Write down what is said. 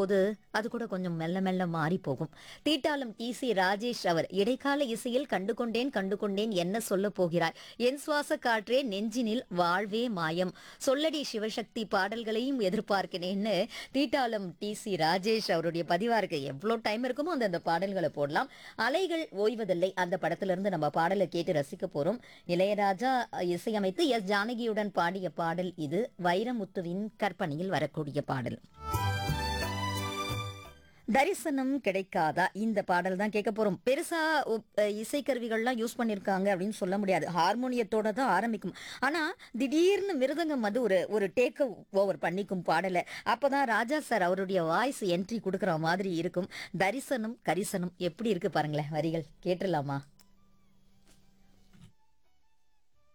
போகும்போது அது கூட கொஞ்சம் மெல்ல மெல்ல மாறி போகும் தீட்டாளம் டி சி ராஜேஷ் அவர் இடைக்கால இசையில் கண்டு கொண்டேன் கண்டு கொண்டேன் என்ன சொல்ல போகிறாய் என் சுவாச காற்றே நெஞ்சினில் வாழ்வே மாயம் சொல்லடி சிவசக்தி பாடல்களையும் எதிர்பார்க்கிறேன்னு தீட்டாளம் டி சி ராஜேஷ் அவருடைய பதிவா இருக்கு எவ்வளோ டைம் இருக்குமோ அந்த அந்த பாடல்களை போடலாம் அலைகள் ஓய்வதில்லை அந்த படத்துல இருந்து நம்ம பாடலை கேட்டு ரசிக்க போறோம் இளையராஜா இசையமைத்து எஸ் ஜானகியுடன் பாடிய பாடல் இது வைரமுத்துவின் கற்பனையில் வரக்கூடிய பாடல் தரிசனம் கிடைக்காதா இந்த பாடல் தான் கேட்க போறோம் பெருசா உப்- அஹ் இசைக்கருவிகள்லாம் யூஸ் பண்ணிருக்காங்க அப்படின்னு சொல்ல முடியாது ஹார்மோனியத்தோட தான் ஆரம்பிக்கும் ஆனா திடீர்னு மிருதங்கம் வந்து ஒரு ஒரு டேக் ஓவர் பண்ணிக்கும் பாடலை அப்பதான் ராஜா சார் அவருடைய வாய்ஸ் என்ட்ரி கொடுக்குற மாதிரி இருக்கும் தரிசனம் கரிசனம் எப்படி இருக்கு பாருங்களேன் வரிகள் கேட்டுடலாமா